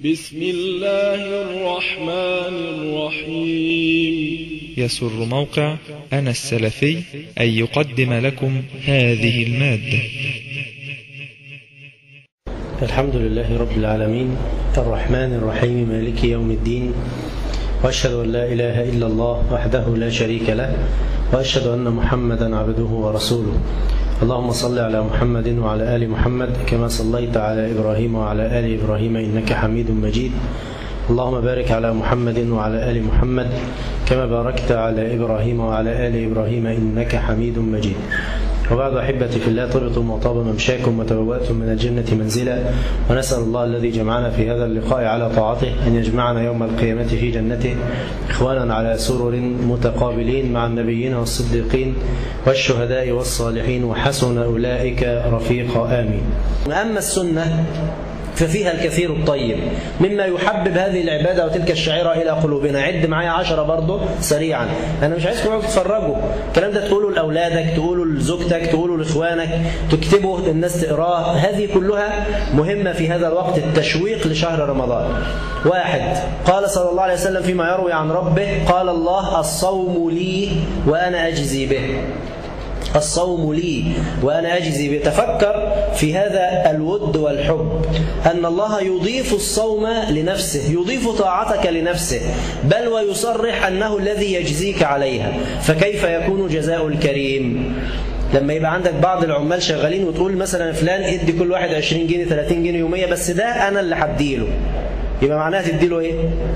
بسم الله الرحمن الرحيم يسر موقع أنا السلفي أن يقدم لكم هذه المادة الحمد لله رب العالمين الرحمن الرحيم مالك يوم الدين وأشهد أن لا إله إلا الله وحده لا شريك له وأشهد أن محمدا عبده ورسوله اللهم صل على محمد وعلى آل محمد كما صليت على إبراهيم وعلى آل إبراهيم إنك حميد مجيد اللهم بارك على محمد وعلى آل محمد كما باركت على إبراهيم وعلى آل إبراهيم إنك حميد مجيد وبعد أحبتي في الله طبتم وطاب ممشاكم وتبوأتم من الجنة منزلا ونسأل الله الذي جمعنا في هذا اللقاء على طاعته أن يجمعنا يوم القيامة في جنته إخوانا على سرر متقابلين مع النبيين والصديقين والشهداء والصالحين وحسن أولئك رفيقا آمين أما السنة ففيها الكثير الطيب مما يحبب هذه العبادة وتلك الشعيرة إلى قلوبنا عد معايا عشرة برضه سريعا أنا مش عايزكم تتفرجوا الكلام ده تقوله لأولادك تقوله لزوجتك تقوله لإخوانك تكتبه الناس تقراه هذه كلها مهمة في هذا الوقت التشويق لشهر رمضان واحد قال صلى الله عليه وسلم فيما يروي عن ربه قال الله الصوم لي وأنا أجزي به الصوم لي وأنا أجزي بتفكر في هذا الود والحب أن الله يضيف الصوم لنفسه يضيف طاعتك لنفسه بل ويصرح أنه الذي يجزيك عليها فكيف يكون جزاء الكريم لما يبقى عندك بعض العمال شغالين وتقول مثلا فلان ادي كل واحد 20 جنيه 30 جنيه يومية بس ده أنا اللي هديله يبقى معناها تديله ايه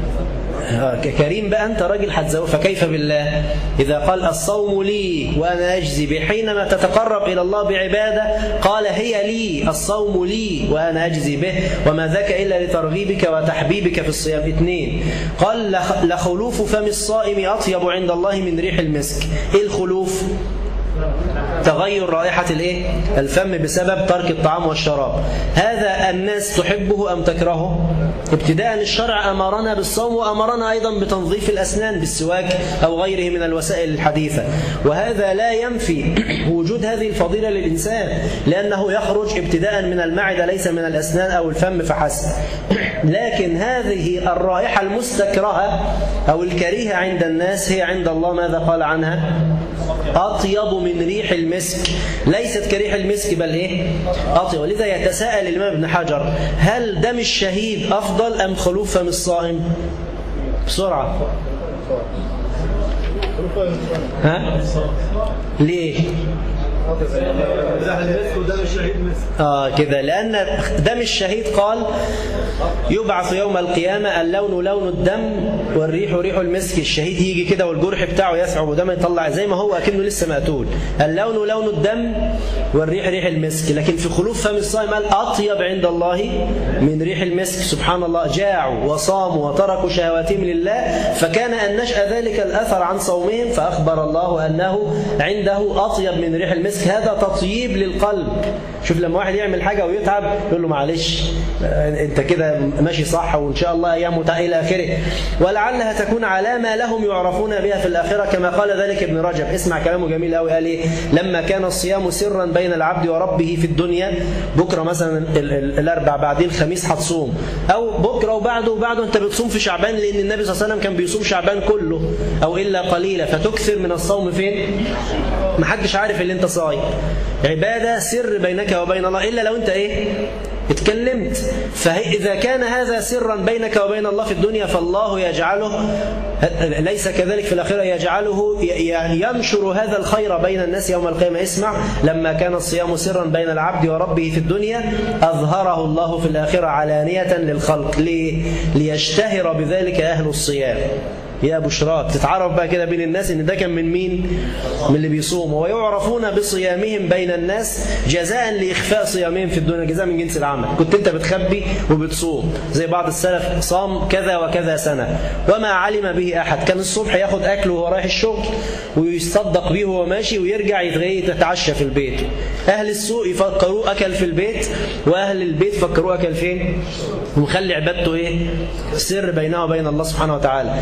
كريم بقى أنت راجل هتزوج فكيف بالله إذا قال الصوم لي وأنا أجزي به حينما تتقرب إلى الله بعبادة قال هي لي الصوم لي وأنا أجزي به وما ذاك إلا لترغيبك وتحبيبك في الصيام اثنين قال لخلوف فم الصائم أطيب عند الله من ريح المسك إيه الخلوف تغير رائحة الايه الفم بسبب ترك الطعام والشراب هذا الناس تحبه أم تكرهه ابتداء الشرع أمرنا بالصوم وأمرنا أيضا بتنظيف الأسنان بالسواك أو غيره من الوسائل الحديثة وهذا لا ينفي وجود هذه الفضيلة للإنسان لأنه يخرج ابتداء من المعدة ليس من الأسنان أو الفم فحسب لكن هذه الرائحة المستكرهة أو الكريهة عند الناس هي عند الله ماذا قال عنها أطيب من ريح المسك ليست كريح المسك بل إيه أطيب ولذا يتساءل الإمام ابن حجر هل دم الشهيد أفضل أم خلوف فم الصائم بسرعة ها ليه آه كذا لأن دم الشهيد قال يبعث يوم القيامة اللون لون الدم والريح ريح المسك الشهيد يجي كده والجرح بتاعه يثعب ودم يطلع زي ما هو أكنه لسه مقتول اللون لون الدم والريح ريح المسك لكن في خلوف فم الصائم قال أطيب عند الله من ريح المسك سبحان الله جاعوا وصاموا وتركوا شهواتهم لله فكان أن نشأ ذلك الأثر عن صومهم فأخبر الله أنه عنده أطيب من ريح المسك هذا تطيب للقلب شوف لما واحد يعمل حاجة ويتعب يقول له معلش انت كده ماشي صح وان شاء الله ايام الى اخره ولعلها تكون علامة لهم يعرفون بها في الآخرة كما قال ذلك ابن رجب اسمع كلامه جميل قوي قال ايه لما كان الصيام سرا بين العبد وربه في الدنيا بكرة مثلا الاربع بعدين الخميس هتصوم او بكرة وبعده وبعده انت بتصوم في شعبان لان النبي صلى الله عليه وسلم كان بيصوم شعبان كله او الا قليلا فتكثر من الصوم فين محدش عارف اللي انت صايم عبادة سر بينك وبين الله إلا لو أنت إيه اتكلمت فإذا كان هذا سرا بينك وبين الله في الدنيا فالله يجعله ليس كذلك في الآخرة يجعله ينشر هذا الخير بين الناس يوم القيامة اسمع لما كان الصيام سرا بين العبد وربه في الدنيا أظهره الله في الآخرة علانية للخلق ليشتهر بذلك أهل الصيام يا بشراك تتعرف بقى كده بين الناس ان ده كان من مين من اللي بيصوموا ويعرفون بصيامهم بين الناس جزاء لاخفاء صيامهم في الدنيا جزاء من جنس العمل كنت انت بتخبي وبتصوم زي بعض السلف صام كذا وكذا سنه وما علم به احد كان الصبح ياخد اكله وهو رايح الشغل ويصدق بيه وهو ماشي ويرجع يتعشى في البيت اهل السوق يفكروه اكل في البيت واهل البيت فكروه اكل فين ومخلي عبادته ايه سر بينه وبين الله سبحانه وتعالى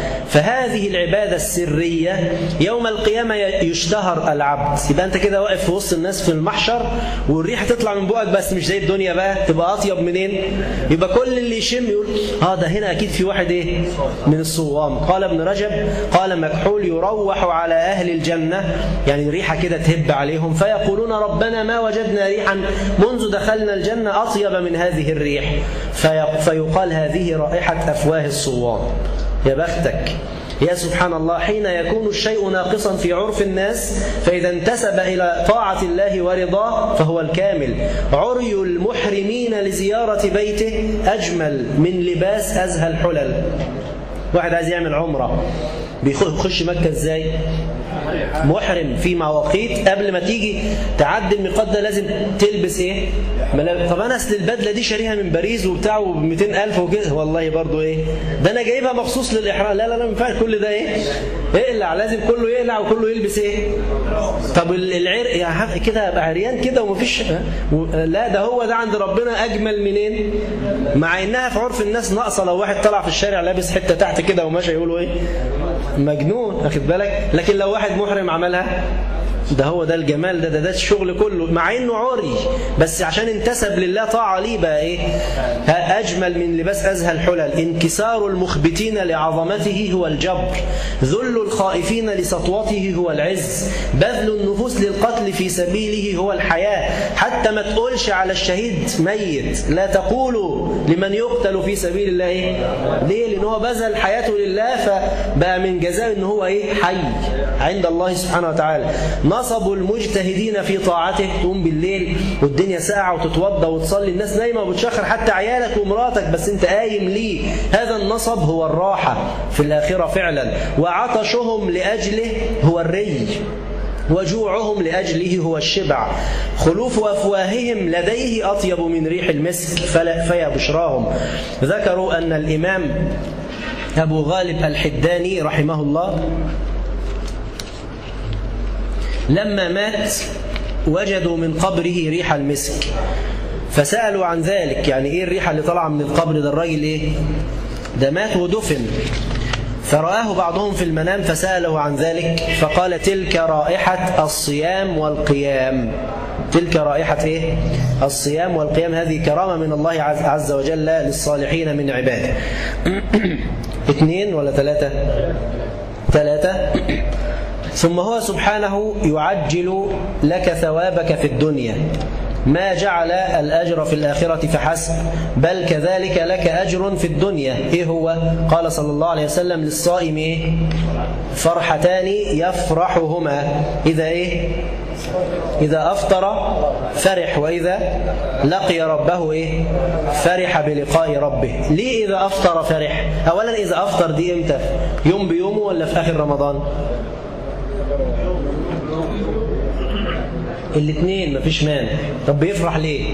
فهذه العبادة السرية يوم القيامة يشتهر العبد يبقى أنت كده واقف في وسط الناس في المحشر والريحة تطلع من بقك بس مش زي الدنيا بقى تبقى أطيب منين يبقى كل اللي يشم يقول اه ده هنا أكيد في واحد إيه من الصوام قال ابن رجب قال مكحول يروح على أهل الجنة يعني ريحة كده تهب عليهم فيقولون ربنا ما وجدنا ريحا منذ دخلنا الجنة أطيب من هذه الريح في فيقال هذه رائحة أفواه الصوام يا بختك يا سبحان الله حين يكون الشيء ناقصا في عرف الناس فإذا انتسب إلى طاعة الله ورضاه فهو الكامل عري المحرمين لزيارة بيته أجمل من لباس أزهى الحلل واحد عايز يعمل عمرة بيخش مكة ازاي محرم في مواقيت قبل ما تيجي تعدي الميقات ده لازم تلبس ايه ملابس طب انا اصل البدله دي شاريها من باريس وبتاع ب 200000 وكده والله برضو ايه ده انا جايبها مخصوص للاحرام لا لا لا ما ينفعش كل ده ايه اقلع لازم كله يقلع وكله يلبس ايه طب العرق يعني كده ابقى عريان كده ومفيش لا ده هو ده عند ربنا اجمل منين مع انها في عرف الناس ناقصه لو واحد طلع في الشارع لابس حته تحت كده وماشي يقولوا ايه مجنون واخد بالك لكن لو واحد محرم عملها ده هو ده الجمال ده ده, ده الشغل كله مع انه عري بس عشان انتسب لله طاعه ليه بقى ايه اجمل من لباس ازهى الحلل انكسار المخبتين لعظمته هو الجبر ذل الخائفين لسطوته هو العز بذل النفوس للقتل في سبيله هو الحياه حتى ما تقولش على الشهيد ميت لا تقولوا لمن يقتل في سبيل الله ايه ليه لان هو بذل حياته لله فبقى من جزاء ان هو ايه حي عند الله سبحانه وتعالى نصب المجتهدين في طاعته تقوم بالليل والدنيا ساعة وتتوضى وتصلي الناس نايمة وبتشخر حتى عيالك ومراتك بس انت قايم ليه هذا النصب هو الراحة في الآخرة فعلا وعطشهم لأجله هو الري وجوعهم لأجله هو الشبع خلوف أفواههم لديه أطيب من ريح المسك فلا فيا بشراهم ذكروا أن الإمام أبو غالب الحداني رحمه الله لما مات وجدوا من قبره ريح المسك فسألوا عن ذلك يعني ايه الريحة اللي طالعة من القبر ده الراجل ايه ده مات ودفن فرآه بعضهم في المنام فسأله عن ذلك فقال تلك رائحة الصيام والقيام تلك رائحة إيه؟ الصيام والقيام هذه كرامة من الله عز وجل للصالحين من عباده اثنين ولا ثلاثة ثلاثة ثم هو سبحانه يعجل لك ثوابك في الدنيا ما جعل الأجر في الآخرة فحسب بل كذلك لك أجر في الدنيا إيه هو؟ قال صلى الله عليه وسلم للصائم إيه؟ فرحتان يفرحهما إذا إيه؟ إذا أفطر فرح وإذا لقي ربه إيه؟ فرح بلقاء ربه ليه إذا أفطر فرح؟ أولا إذا أفطر دي إمتى؟ يوم بيومه ولا في آخر رمضان؟ الاثنين مفيش مانع طب بيفرح ليه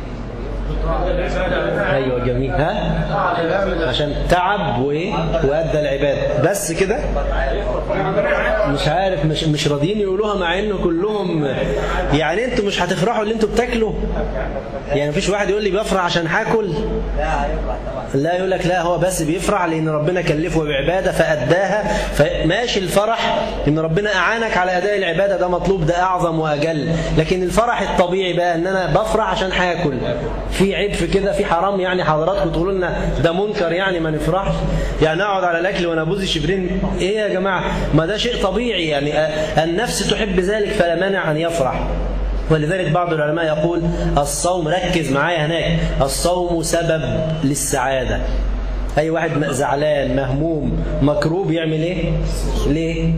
ايوه جميل ها عشان تعب وايه وادى العباده بس كده مش عارف مش مش راضيين يقولوها مع انه كلهم يعني انتوا مش هتفرحوا اللي انتوا بتاكلوا يعني مفيش واحد يقول لي بفرح عشان هاكل لا يقول لك لا هو بس بيفرح لان ربنا كلفه بعباده فاداها فماشي الفرح ان ربنا اعانك على اداء العباده ده مطلوب ده اعظم واجل لكن الفرح الطبيعي بقى ان انا بفرح عشان هاكل في عيب في كده في حرام يعني حضراتكم تقولوا لنا ده منكر يعني ما نفرحش يعني اقعد على الاكل وانا بوزي شبرين ايه يا جماعه ما ده شيء طبيعي يعني النفس تحب ذلك فلا مانع ان يفرح ولذلك بعض العلماء يقول الصوم ركز معايا هناك الصوم سبب للسعادة أي واحد زعلان مهموم مكروب يعمل إيه؟ ليه؟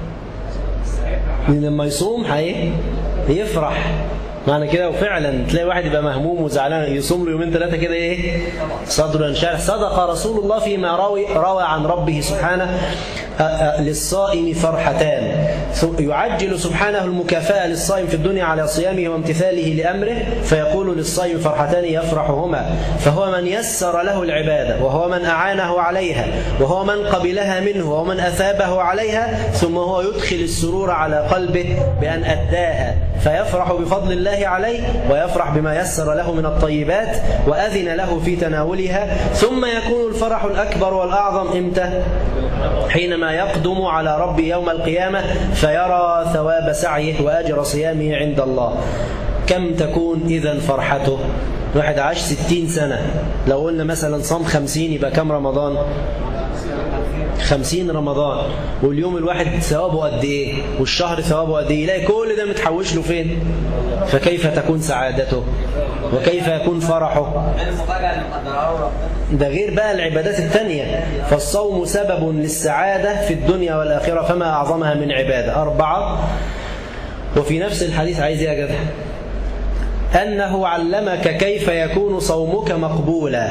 لأن لما يصوم هي يفرح معنى كده وفعلا تلاقي واحد يبقى مهموم وزعلان يصوم له يومين ثلاثه كده ايه صدره ينشرح صدق رسول الله فيما روي روى عن ربه سبحانه للصائم فرحتان يعجل سبحانه المكافأة للصائم في الدنيا على صيامه وامتثاله لأمره فيقول للصائم فرحتان يفرحهما فهو من يسر له العبادة وهو من أعانه عليها وهو من قبلها منه ومن أثابه عليها ثم هو يدخل السرور على قلبه بأن أداها فيفرح بفضل الله عليه ويفرح بما يسر له من الطيبات وأذن له في تناولها ثم يكون الفرح الأكبر والأعظم إمتى حينما يقدم على ربي يوم القيامة فيرى ثواب سعيه وأجر صيامه عند الله كم تكون إذا فرحته واحد عاش ستين سنة لو قلنا مثلا صام خمسين يبقى كم رمضان خمسين رمضان واليوم الواحد ثوابه قد ايه والشهر ثوابه قد ايه يلاقي كل ده متحوش له فين فكيف تكون سعادته وكيف يكون فرحه ده غير بقى العبادات التانية فالصوم سبب للسعادة في الدنيا والآخرة فما أعظمها من عبادة أربعة وفي نفس الحديث عايز ايه يا جدع أنه علمك كيف يكون صومك مقبولا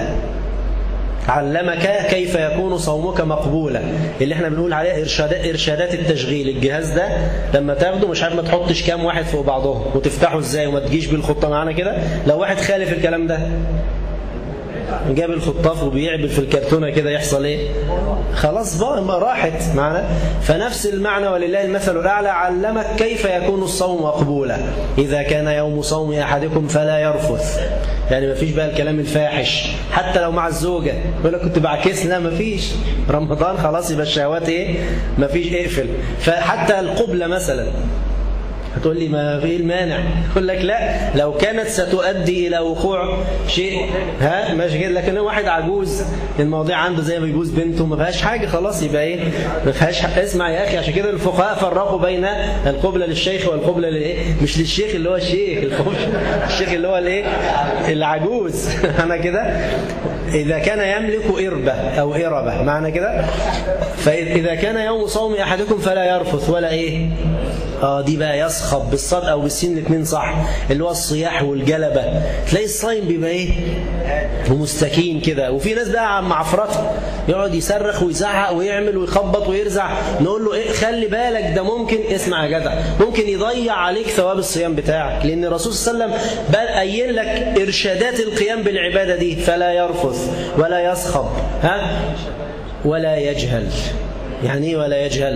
علمك كيف يكون صومك مقبولا اللي احنا بنقول عليه إرشادات, إرشادات التشغيل الجهاز ده لما تاخده مش عارف ما تحطش كام واحد فوق بعضهم وتفتحه ازاي وما تجيش بالخطة معانا كده لو واحد خالف الكلام ده جاب الخطاف وبيعبل في الكرتونه كده يحصل ايه خلاص بقى ما راحت معنا فنفس المعنى ولله المثل الاعلى علمك كيف يكون الصوم مقبولا اذا كان يوم صوم احدكم فلا يرفث يعني ما فيش بقى الكلام الفاحش حتى لو مع الزوجة يقول لك كنت بعكس لا ما فيش رمضان خلاص يبقى الشهوات ايه ما فيش اقفل فحتى القبلة مثلا هتقول لي ما في المانع يقول لك لا لو كانت ستؤدي الى وقوع شيء ها ماشي كده لكن لو واحد عجوز المواضيع عنده زي ما يجوز بنته ما فيهاش حاجه خلاص يبقى ايه ما فيهاش حق اسمع يا اخي عشان كده الفقهاء فرقوا بين القبله للشيخ والقبله للايه مش للشيخ اللي هو الشيخ الشيخ اللي هو الايه العجوز انا كده اذا كان يملك اربه او اربه معنى كده فاذا كان يوم صوم احدكم فلا يرفث ولا ايه اه دي بقى يصخب بالصاد او بالسين الاثنين صح اللي هو الصياح والجلبه تلاقي الصايم بيبقى ايه ومستكين كده وفي ناس بقى عم عفرته يقعد يصرخ ويزعق ويعمل ويخبط ويرزع نقول له إيه خلي بالك ده ممكن اسمع يا جدع ممكن يضيع عليك ثواب الصيام بتاعك لان الرسول صلى الله عليه وسلم بقى قايل لك ارشادات القيام بالعباده دي فلا يرفث ولا يصخب ها ولا يجهل يعني ايه ولا يجهل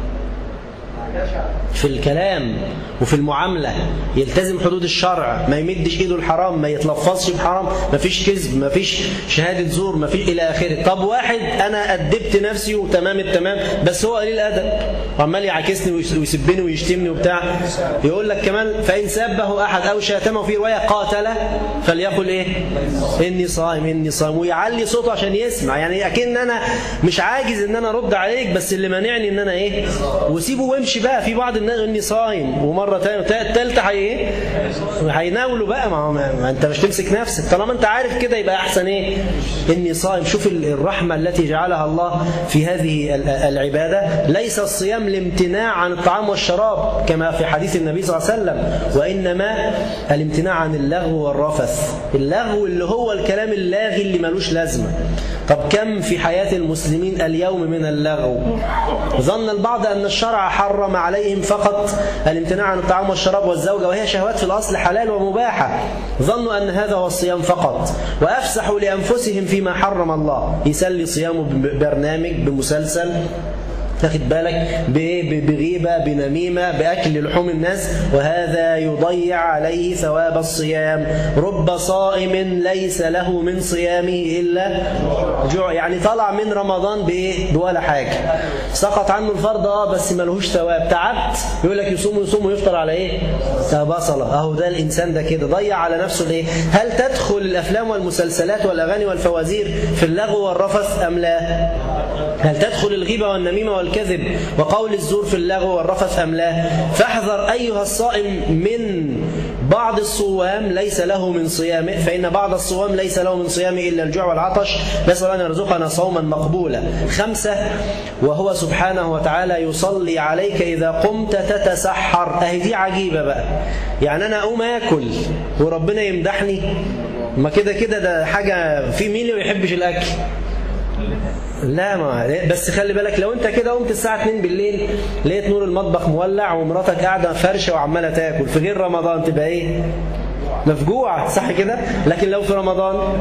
في الكلام وفي المعاملة يلتزم حدود الشرع ما يمدش ايده الحرام ما يتلفظش بحرام ما فيش كذب ما فيش شهادة زور ما فيش إلى آخره طب واحد أنا أدبت نفسي وتمام التمام بس هو قليل أدب وعمال يعاكسني ويسبني ويشتمني وبتاع يقول لك كمان فإن سبه أحد أو شاتمه في رواية قاتله فليقل إيه إني صائم إني صائم ويعلي صوته عشان يسمع يعني أكن أنا مش عاجز إن أنا أرد عليك بس اللي مانعني إن أنا إيه وسيبه وامشي بقى في بعض الناس إني صايم ومرة تالتة هي إيه هيناولوا بقى ما, ما أنت مش تمسك نفسك طالما أنت عارف كده يبقى أحسن إيه إني صائم شوف الرحمة التي جعلها الله في هذه العبادة ليس الصيام الامتناع عن الطعام والشراب كما في حديث النبي صلى الله عليه وسلم وإنما الامتناع عن اللغو والرفث اللغو اللي هو الكلام اللاغي اللي ملوش لازمة طب كم في حياة المسلمين اليوم من اللغو ظن البعض أن الشرع حرم عليهم فقط الامتناع عن الطعام والشراب والزوجة وهي شهوات في الأصل حلال ومباحة ظنوا أن هذا هو الصيام فقط وأفسحوا لأنفسهم فيما حرم الله يسلي صيامه ببرنامج بمسلسل تاخد بالك بغيبة بنميمة بأكل لحوم الناس وهذا يضيع عليه ثواب الصيام رب صائم ليس له من صيامه إلا جوع يعني طلع من رمضان بإيه بولا حاجة سقط عنه الفرض اه بس ملهوش ثواب تعبت يقول لك يصوم ويصوم ويفطر على ايه بصلة اهو ده الانسان ده كده ضيع على نفسه الايه هل تدخل الافلام والمسلسلات والاغاني والفوازير في اللغو والرفث ام لا هل تدخل الغيبة والنميمة والكذب وقول الزور في اللغو والرفث أم لا فاحذر أيها الصائم من بعض الصوام ليس له من صيامه فإن بعض الصوام ليس له من صيامه إلا الجوع والعطش نسأل أن يرزقنا صوما مقبولا خمسة وهو سبحانه وتعالى يصلي عليك إذا قمت تتسحر أهي دي عجيبة بقى يعني أنا أقوم أكل وربنا يمدحني ما كده كده ده حاجة في مين اللي ما يحبش الأكل لا ما بس خلي بالك لو انت كده قمت الساعة 2 بالليل لقيت نور المطبخ مولع ومراتك قاعدة فرشة وعمالة تاكل في غير رمضان تبقى ايه مفجوعة صح كده لكن لو في رمضان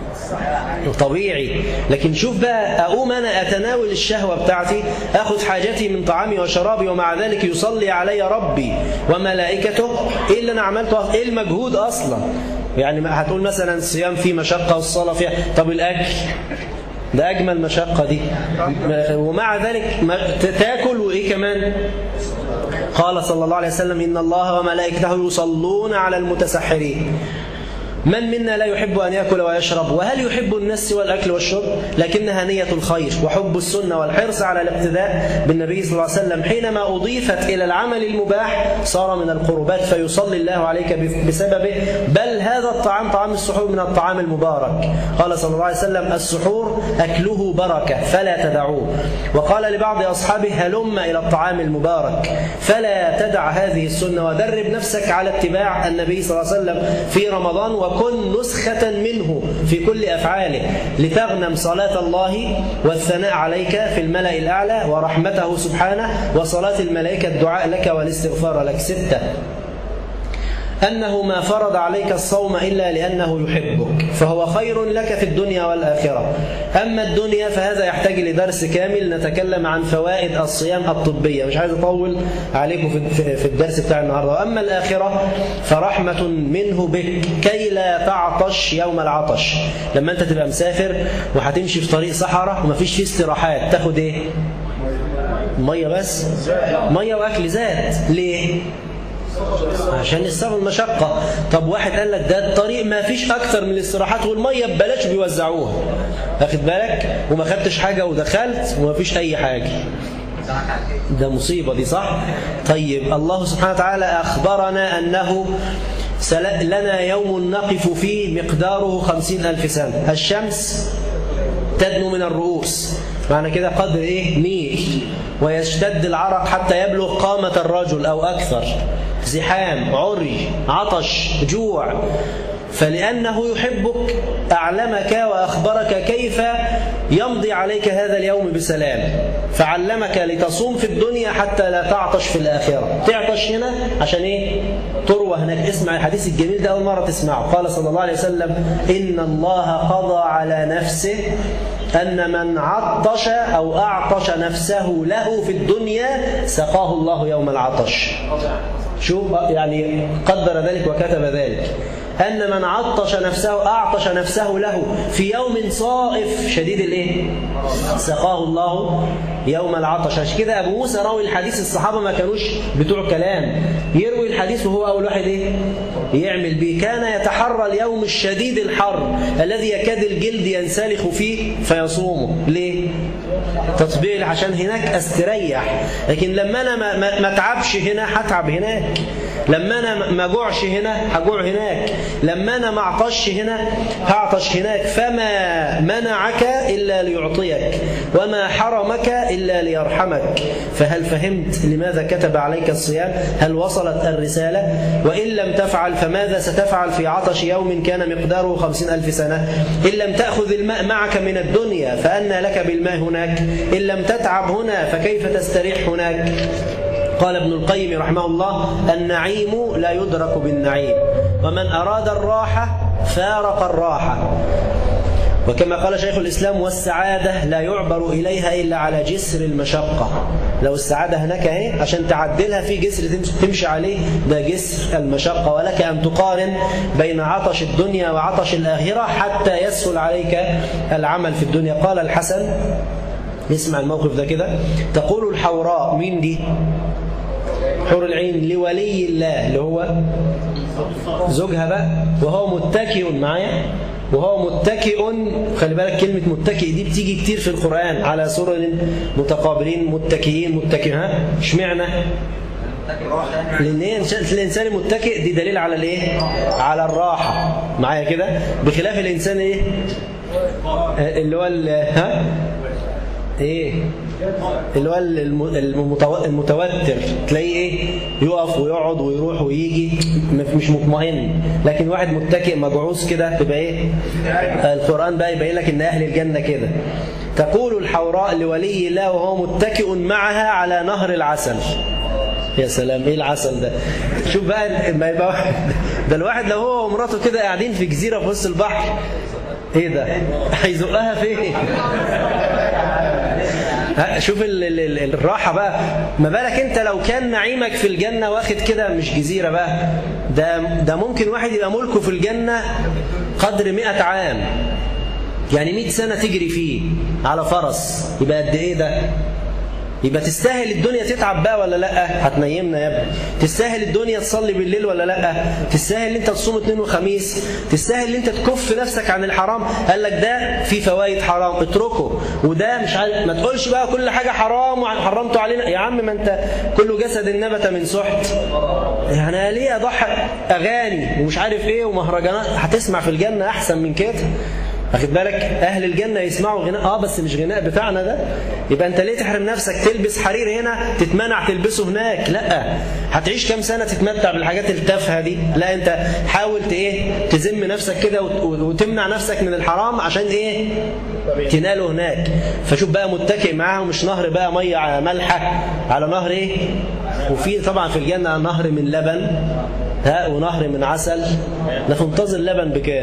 طبيعي لكن شوف بقى أقوم أنا أتناول الشهوة بتاعتي أخذ حاجتي من طعامي وشرابي ومع ذلك يصلي علي ربي وملائكته إيه اللي أنا عملته إيه المجهود أصلا يعني هتقول مثلا الصيام فيه مشقة والصلاة فيها طب الأكل ده أجمل مشقة دي ومع ذلك تاكل وإيه كمان قال صلى الله عليه وسلم إن الله وملائكته يصلون على المتسحرين من منا لا يحب أن يأكل ويشرب وهل يحب النس والأكل والشرب لكنها نية الخير وحب السنة والحرص على الاقتداء بالنبي صلى الله عليه وسلم حينما أضيفت إلى العمل المباح صار من القربات فيصلي الله عليك بسببه بل هذا الطعام طعام السحور من الطعام المبارك قال صلى الله عليه وسلم السحور أكله بركة فلا تدعوه وقال لبعض أصحابه هلم إلى الطعام المبارك فلا تدع هذه السنة ودرب نفسك على اتباع النبي صلى الله عليه وسلم في رمضان وكن نسخة منه في كل أفعاله لتغنم صلاة الله والثناء عليك في الملأ الأعلى ورحمته سبحانه وصلاة الملائكة الدعاء لك والاستغفار لك ستة أنه ما فرض عليك الصوم إلا لأنه يحبك فهو خير لك في الدنيا والآخرة أما الدنيا فهذا يحتاج لدرس كامل نتكلم عن فوائد الصيام الطبية مش عايز أطول عليكم في الدرس بتاع النهاردة أما الآخرة فرحمة منه بك كي لا تعطش يوم العطش لما أنت تبقى مسافر وهتمشي في طريق صحراء ومفيش فيه استراحات تاخد إيه؟ مية بس مية وأكل زاد ليه؟ عشان السبب المشقة طب واحد قال لك ده الطريق ما فيش أكتر من الاستراحات والمية ببلاش بيوزعوها واخد بالك وما خدتش حاجة ودخلت وما فيش أي حاجة ده مصيبة دي صح طيب الله سبحانه وتعالى أخبرنا أنه لنا يوم نقف فيه مقداره خمسين ألف سنة الشمس تدنو من الرؤوس معنى كده قدر إيه ميل ويشتد العرق حتى يبلغ قامة الرجل أو أكثر زحام عري عطش جوع فلأنه يحبك أعلمك وأخبرك كيف يمضي عليك هذا اليوم بسلام فعلمك لتصوم في الدنيا حتى لا تعطش في الآخرة تعطش هنا عشان إيه؟ تروى هناك اسمع الحديث الجميل ده أول مرة تسمعه قال صلى الله عليه وسلم إن الله قضى على نفسه أن من عطش أو أعطش نفسه له في الدنيا سقاه الله يوم العطش شوف يعني قدر ذلك وكتب ذلك أن من عطش نفسه أعطش نفسه له في يوم صائف شديد الإيه؟ سقاه الله يوم العطش عشان كده أبو موسى راوي الحديث الصحابة ما كانوش بتوع كلام يروي الحديث وهو أول واحد إيه؟ يعمل به كان يتحرى اليوم الشديد الحر الذي يكاد الجلد ينسلخ فيه فيصومه ليه؟ تطبيع عشان هناك استريح لكن لما أنا ما, ما, ما تعبش هنا هتعب هناك لما أنا ما جوعش هنا هجوع هناك لما أنا ما اعطش هنا هعطش هناك فما منعك إلا ليعطيك وما حرمك إلا ليرحمك فهل فهمت لماذا كتب عليك الصيام هل وصلت الرسالة وإن لم تفعل فماذا ستفعل في عطش يوم كان مقداره خمسين ألف سنة إن لم تأخذ الماء معك من الدنيا فأنى لك بالماء هناك إن لم تتعب هنا فكيف تستريح هناك قال ابن القيم رحمه الله النعيم لا يدرك بالنعيم ومن أراد الراحة فارق الراحة وكما قال شيخ الإسلام والسعادة لا يعبر إليها إلا على جسر المشقة لو السعادة هناك اهي عشان تعدلها في جسر تمشي عليه ده جسر المشقة ولك أن تقارن بين عطش الدنيا وعطش الآخرة حتى يسهل عليك العمل في الدنيا قال الحسن اسمع الموقف ده كده تقول الحوراء مين دي حور العين لولي الله اللي هو زوجها بقى وهو متكئ معايا وهو متكئ خلي بالك كلمة متكئ دي بتيجي كتير في القرآن على سورة متقابلين متكئين متكئ ها اشمعنى لان الانسان المتكئ دي دليل على الايه على الراحه معايا كده بخلاف الانسان ايه اللي هو ها ايه اللي هو المتوتر تلاقيه ايه يقف ويقعد ويروح ويجي مش مطمئن لكن واحد متكئ مجعوز كده تبقى ايه القران بقى يبين لك ان اهل الجنه كده تقول الحوراء لولي الله وهو متكئ معها على نهر العسل يا سلام ايه العسل ده شوف بقى ما يبقى واحد ده الواحد لو هو ومراته كده قاعدين في جزيره في وسط البحر ايه ده هيزقها فين شوف ال ال الراحة بقى ما بالك انت لو كان نعيمك في الجنة واخد كده مش جزيرة بقى ده, ده ممكن واحد يبقى ملكه في الجنة قدر مئة عام يعني 100 سنة تجري فيه على فرس يبقى قد إيه ده يبقى تستاهل الدنيا تتعب بقى ولا لا هتنيمنا يا ابني تستاهل الدنيا تصلي بالليل ولا لا تستاهل ان انت تصوم اثنين وخميس تستاهل ان انت تكف نفسك عن الحرام قال لك ده في فوائد حرام اتركه وده مش عارف ما تقولش بقى كل حاجه حرام وحرمته علينا يا عم ما انت كل جسد نبت من سحت يعني ليه اضحي اغاني ومش عارف ايه ومهرجانات هتسمع في الجنه احسن من كده واخد بالك اهل الجنه يسمعوا غناء اه بس مش غناء بتاعنا ده يبقى انت ليه تحرم نفسك تلبس حرير هنا تتمنع تلبسه هناك لا هتعيش كام سنه تتمتع بالحاجات التافهه دي لا انت حاول ايه تزم نفسك كده وتمنع نفسك من الحرام عشان ايه تناله هناك فشوف بقى متكئ معاهم مش نهر بقى ميه مالحه على نهر ايه وفي طبعا في الجنه نهر من لبن ها ونهر من عسل ده تنتظر لبن بكام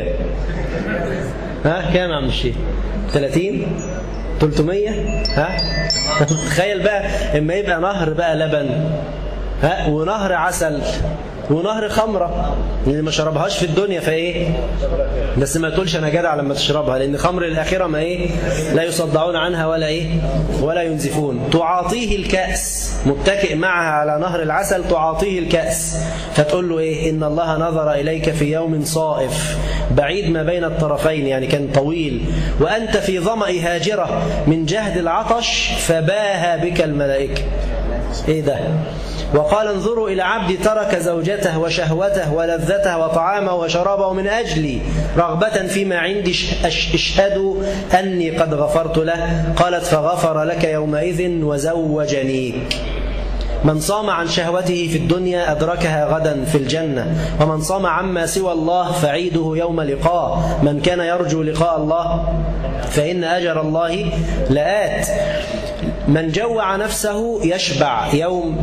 ها كام يا عم الشيخ 30 300 ها تخيل بقى اما يبقى نهر بقى لبن ها ونهر عسل ونهر خمرة اللي ما شربهاش في الدنيا فايه بس ما تقولش انا جدع لما تشربها لان خمر الاخره ما ايه لا يصدعون عنها ولا ايه ولا ينزفون تعاطيه الكاس متكئ معها على نهر العسل تعاطيه الكاس فتقول له ايه ان الله نظر اليك في يوم صائف بعيد ما بين الطرفين يعني كان طويل وانت في ظما هاجره من جهد العطش فباها بك الملائكه ايه ده وقال انظروا إلى عبدي ترك زوجته وشهوته ولذته وطعامه وشرابه من أجلي رغبة فيما عندي اشهدوا أني قد غفرت له قالت فغفر لك يومئذ وزوجنيك من صام عن شهوته في الدنيا أدركها غدا في الجنة ومن صام عما سوى الله فعيده يوم لقاء من كان يرجو لقاء الله فإن أجر الله لآت من جوع نفسه يشبع يوم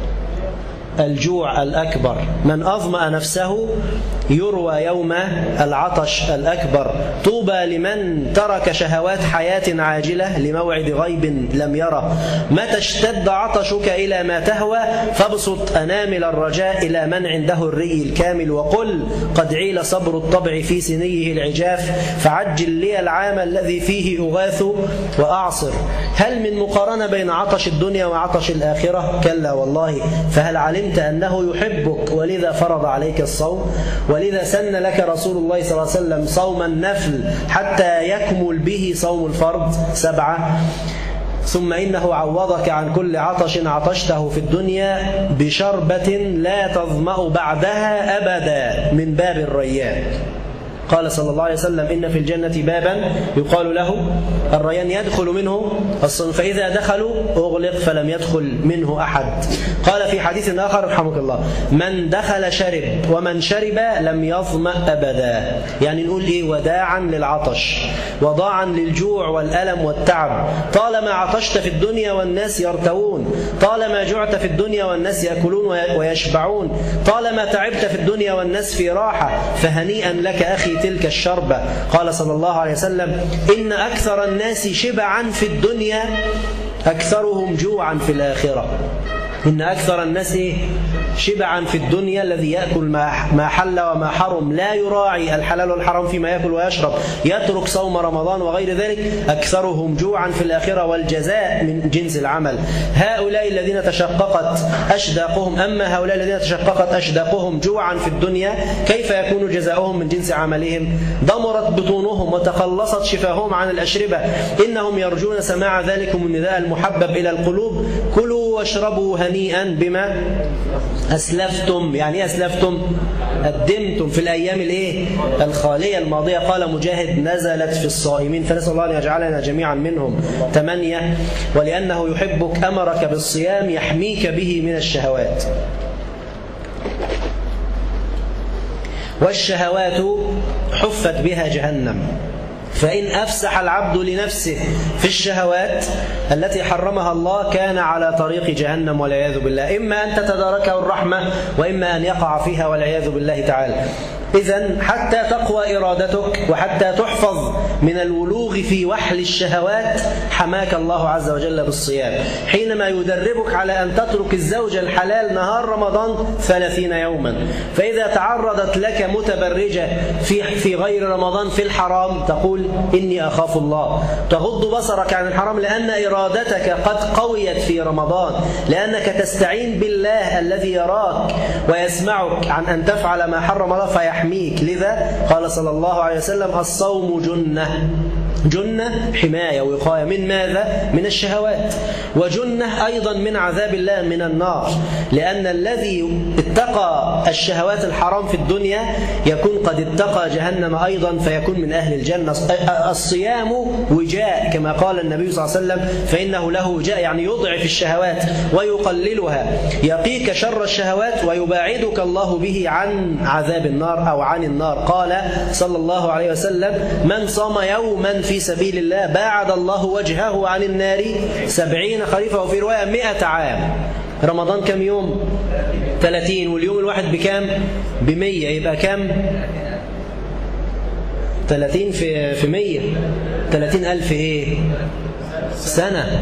الجوع الأكبر من أظمأ نفسه يروى يوم العطش الأكبر طوبى لمن ترك شهوات حياة عاجلة لموعد غيب لم يره متى اشتد عطشك إلى ما تهوى فابسط أنامل الرجاء إلى من عنده الري الكامل وقل قد عيل صبر الطبع في سنيه العجاف فعجل لي العام الذي فيه أغاث وأعصر هل من مقارنة بين عطش الدنيا وعطش الآخرة كلا والله فهل علمت أنه يحبك ولذا فرض عليك الصوم ولذا سن لك رسول الله صلى الله عليه وسلم صوم النفل حتى يكمل به صوم الفرض سبعة ثم إنه عوضك عن كل عطش عطشته في الدنيا بشربة لا تظمأ بعدها أبدا من باب الريان قال صلى الله عليه وسلم إن في الجنة بابا يقال له الريان يدخل منه الصنف فإذا دخلوا أغلق فلم يدخل منه أحد قال في حديث آخر رحمك الله من دخل شرب ومن شرب لم يظمأ أبدا يعني نقول إيه وداعا للعطش وضاعا للجوع والألم والتعب طالما عطشت في الدنيا والناس يرتوون طالما جعت في الدنيا والناس يأكلون ويشبعون طالما تعبت في الدنيا والناس في راحة فهنيئا لك أخي تلك الشربة قال صلى الله عليه وسلم إن أكثر الناس شبعا في الدنيا أكثرهم جوعا في الآخرة إن أكثر الناس شبعا في الدنيا الذي يأكل ما حل وما حرم لا يراعي الحلال والحرام فيما يأكل ويشرب يترك صوم رمضان وغير ذلك أكثرهم جوعا في الآخرة والجزاء من جنس العمل هؤلاء الذين تشققت أشداقهم أما هؤلاء الذين تشققت أشداقهم جوعا في الدنيا كيف يكون جزاؤهم من جنس عملهم ضمرت بطونهم وتقلصت شفاههم عن الأشربة إنهم يرجون سماع ذلكم النداء المحبب إلى القلوب كلوا واشربوا هنيئا بما أسلفتم يعني إيه أسلفتم قدمتم في الأيام الإيه الخالية الماضية قال مجاهد نزلت في الصائمين فنسأل الله أن يجعلنا جميعا منهم ثمانية ولأنه يحبك أمرك بالصيام يحميك به من الشهوات والشهوات حفت بها جهنم فإن أفسح العبد لنفسه في الشهوات التي حرمها الله كان على طريق جهنم والعياذ بالله إما أن تتداركه الرحمة وإما أن يقع فيها والعياذ بالله تعالى إذا حتى تقوى إرادتك وحتى تحفظ من الولوغ في وحل الشهوات حماك الله عز وجل بالصيام حينما يدربك على أن تترك الزوج الحلال نهار رمضان ثلاثين يوما فإذا تعرضت لك متبرجة في, في غير رمضان في الحرام تقول إني أخاف الله تغض بصرك عن الحرام لأن إرادتك قد قويت في رمضان لأنك تستعين بالله الذي يراك ويسمعك عن أن تفعل ما حرم الله فيحميك لذا قال صلى الله عليه وسلم الصوم جنة جنة حماية وقاية من ماذا؟ من الشهوات وجنة أيضا من عذاب الله من النار لأن الذي اتقى الشهوات الحرام في الدنيا يكون قد اتقى جهنم أيضا فيكون من أهل الجنة الصيام وجاء كما قال النبي صلى الله عليه وسلم فإنه له وجاء يعني يضعف الشهوات ويقللها يقيك شر الشهوات ويباعدك الله به عن عذاب النار أو عن النار قال صلى الله عليه وسلم من صام يوما في سبيل الله باعد الله وجهه عن النار سبعين خريفا وفي رواية مئة عام رمضان كم يوم 30 واليوم الواحد بكام بمية يبقى كم 30 في في 100 30 ألف إيه سنة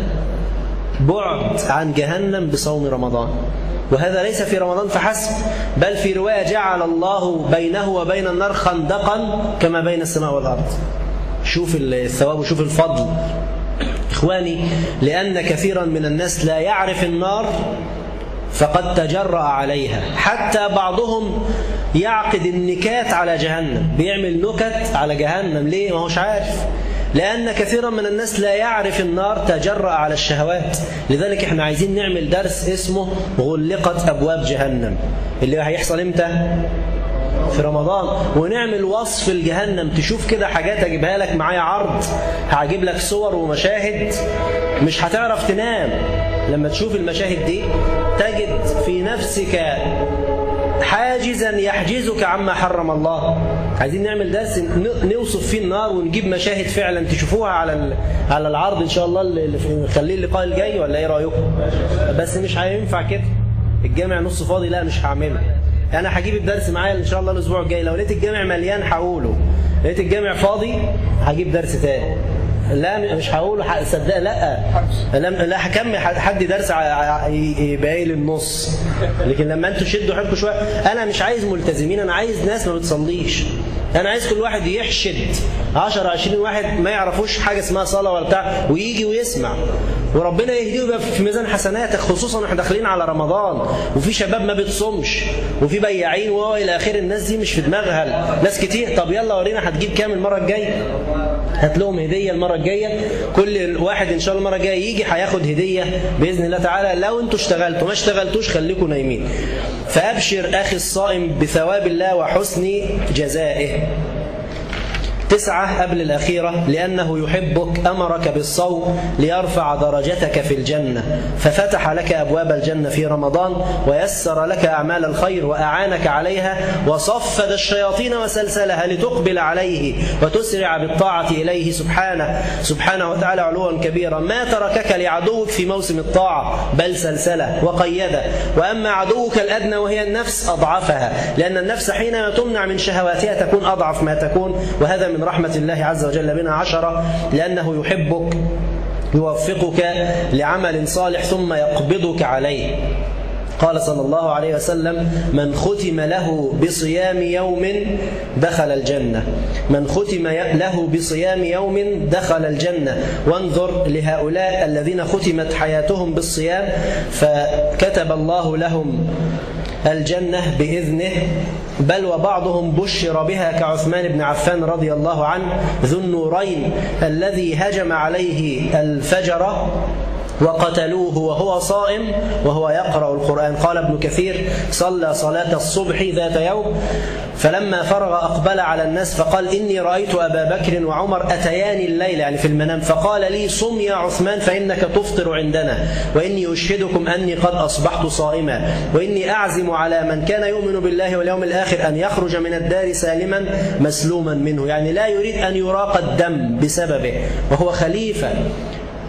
بعد عن جهنم بصوم رمضان وهذا ليس في رمضان فحسب بل في رواية جعل الله بينه وبين النار خندقا كما بين السماء والأرض شوف الثواب وشوف الفضل إخواني لأن كثيرا من الناس لا يعرف النار فقد تجرأ عليها حتى بعضهم يعقد النكات على جهنم بيعمل نكت على جهنم ليه ما هوش عارف لأن كثيرا من الناس لا يعرف النار تجرأ على الشهوات لذلك احنا عايزين نعمل درس اسمه غلقت أبواب جهنم اللي هيحصل امتى في رمضان ونعمل وصف الجهنم تشوف كده حاجات اجيبها لك معايا عرض هجيب لك صور ومشاهد مش هتعرف تنام لما تشوف المشاهد دي تجد في نفسك حاجزا يحجزك عما حرم الله عايزين نعمل درس نوصف فيه النار ونجيب مشاهد فعلا تشوفوها على على العرض ان شاء الله اللي نخليه اللقاء الجاي ولا ايه رايكم بس مش هينفع كده الجامع نص فاضي لا مش هعمله انا هجيب الدرس معايا ان شاء الله الاسبوع الجاي لو لقيت الجامع مليان هقوله لقيت الجامع فاضي هجيب درس تاني لا مش هقوله صدق لا لا لا هكمل حد درس يبقى لي النص لكن لما انتوا شدوا حيلكم شويه انا مش عايز ملتزمين انا عايز ناس ما بتصليش انا عايز كل واحد يحشد 10 20 واحد ما يعرفوش حاجه اسمها صلاه ولا بتاع ويجي ويسمع وربنا يهديه ويبقى في ميزان حسناتك خصوصا احنا داخلين على رمضان وفي شباب ما بيتصومش وفي بياعين والى اخره الناس دي مش في دماغها ناس كتير طب يلا ورينا هتجيب كام المره الجايه هات لهم هديه المره الجايه كل واحد ان شاء الله المره الجايه يجي هياخد هديه باذن الله تعالى لو انتوا اشتغلتوا ما اشتغلتوش خليكم نايمين فابشر اخي الصائم بثواب الله وحسن جزائه تسعة قبل الأخيرة لأنه يحبك أمرك بالصوم ليرفع درجتك في الجنة ففتح لك أبواب الجنة في رمضان ويسر لك أعمال الخير وأعانك عليها وصفد الشياطين وسلسلها لتقبل عليه وتسرع بالطاعة إليه سبحانه سبحانه وتعالى علوا كبيرا ما تركك لعدوك في موسم الطاعة بل سلسلة وقيده وأما عدوك الأدنى وهي النفس أضعفها لأن النفس حينما تمنع من شهواتها تكون أضعف ما تكون وهذا من رحمة الله عز وجل بنا عشرة لأنه يحبك يوفقك لعمل صالح ثم يقبضك عليه قال صلى الله عليه وسلم من ختم له بصيام يوم دخل الجنة من ختم له بصيام يوم دخل الجنة وانظر لهؤلاء الذين ختمت حياتهم بالصيام فكتب الله لهم الجنة بإذنه بل وبعضهم بشر بها كعثمان بن عفان رضي الله عنه ذو النورين الذي هجم عليه الفجر وقتلوه وهو صائم وهو يقرأ القرآن قال ابن كثير صلى صلاة الصبح ذات يوم فلما فرغ أقبل على الناس فقال إني رأيت أبا بكر وعمر أتياني الليل يعني في المنام فقال لي صم يا عثمان فإنك تفطر عندنا وإني أشهدكم أني قد أصبحت صائما وإني أعزم على من كان يؤمن بالله واليوم الآخر أن يخرج من الدار سالما مسلوما منه يعني لا يريد أن يراق الدم بسببه وهو خليفة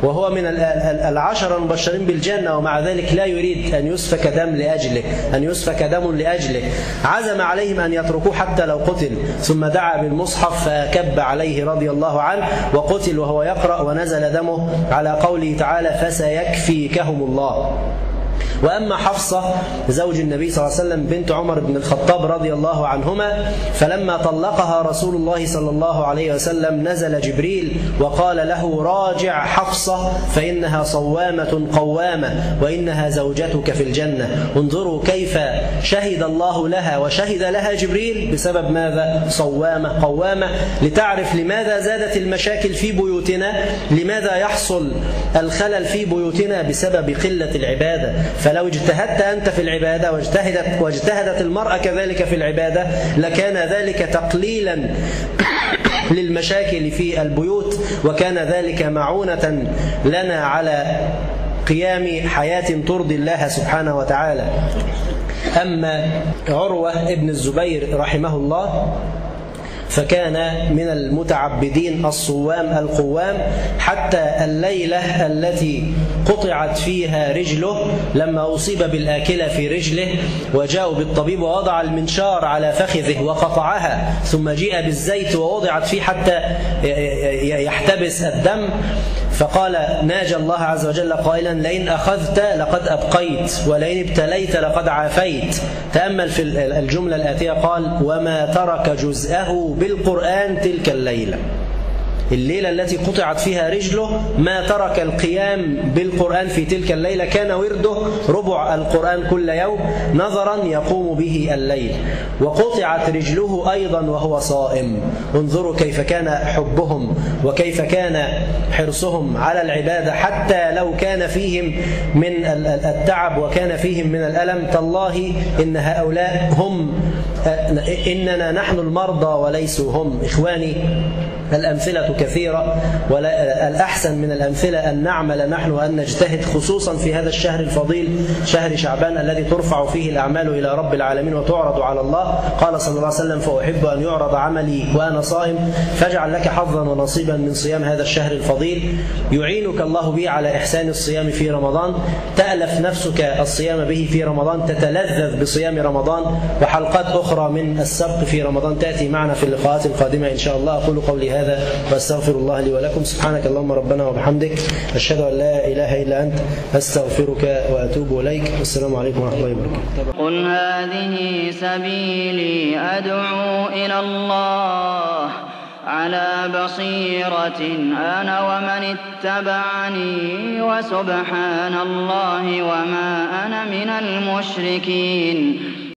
وهو من العشر المبشرين بالجنة ومع ذلك لا يريد أن يسفك دم لأجله أن يسفك دم لأجله عزم عليهم أن يتركوه حتى لو قتل ثم دعا بالمصحف فكب عليه رضي الله عنه وقتل وهو يقرأ ونزل دمه على قوله تعالى فسيكفيكهم الله وأما حفصة زوج النبي صلى الله عليه وسلم بنت عمر بن الخطاب رضي الله عنهما فلما طلقها رسول الله صلى الله عليه وسلم نزل جبريل وقال له راجع حفصة فإنها صوامة قوامة وإنها زوجتك في الجنة انظروا كيف شهد الله لها وشهد لها جبريل بسبب ماذا صوامة قوامة لتعرف لماذا زادت المشاكل في بيوتنا لماذا يحصل الخلل في بيوتنا بسبب قلة العبادة فلو اجتهدت أنت في العبادة واجتهدت, واجتهدت المرأة كذلك في العبادة لكان ذلك تقليلا للمشاكل في البيوت وكان ذلك معونة لنا على قيام حياة ترضي الله سبحانه وتعالى أما عروة ابن الزبير رحمه الله فكان من المتعبدين الصوام القوام حتى الليلة التي قطعت فيها رجله لما أصيب بالآكلة في رجله وجاءوا بالطبيب ووضع المنشار على فخذه وقطعها ثم جيء بالزيت ووضعت فيه حتى يحتبس الدم فقال ناجى الله عز وجل قائلا لئن أخذت لقد أبقيت ولئن ابتليت لقد عافيت تأمل في الجملة الآتية قال وما ترك جزءه بالقرآن تلك الليلة الليلة التي قطعت فيها رجله ما ترك القيام بالقرآن في تلك الليلة كان ورده ربع القرآن كل يوم نظرا يقوم به الليل وقطعت رجله أيضا وهو صائم انظروا كيف كان حبهم وكيف كان حرصهم على العبادة حتى لو كان فيهم من التعب وكان فيهم من الألم تالله إن هؤلاء هم إننا نحن المرضى وليسوا هم إخواني الأمثلة كثيرة والأحسن من الأمثلة أن نعمل نحن وأن نجتهد خصوصا في هذا الشهر الفضيل شهر شعبان الذي ترفع فيه الأعمال إلى رب العالمين وتعرض على الله قال صلى الله عليه وسلم فأحب أن يعرض عملي وأنا صائم فاجعل لك حظا ونصيبا من صيام هذا الشهر الفضيل يعينك الله به على إحسان الصيام في رمضان تألف نفسك الصيام به في رمضان تتلذذ بصيام رمضان وحلقات أخرى من السبق في رمضان تأتي معنا في اللقاءات القادمة إن شاء الله أقول قولي هذا هذا واستغفر الله لي ولكم سبحانك اللهم ربنا وبحمدك أشهد أن لا إله إلا أنت أستغفرك وأتوب إليك والسلام عليكم ورحمة الله وبركاته قل هذه سبيلي أدعو إلى الله على بصيرة أنا ومن اتبعني وسبحان الله وما أنا من المشركين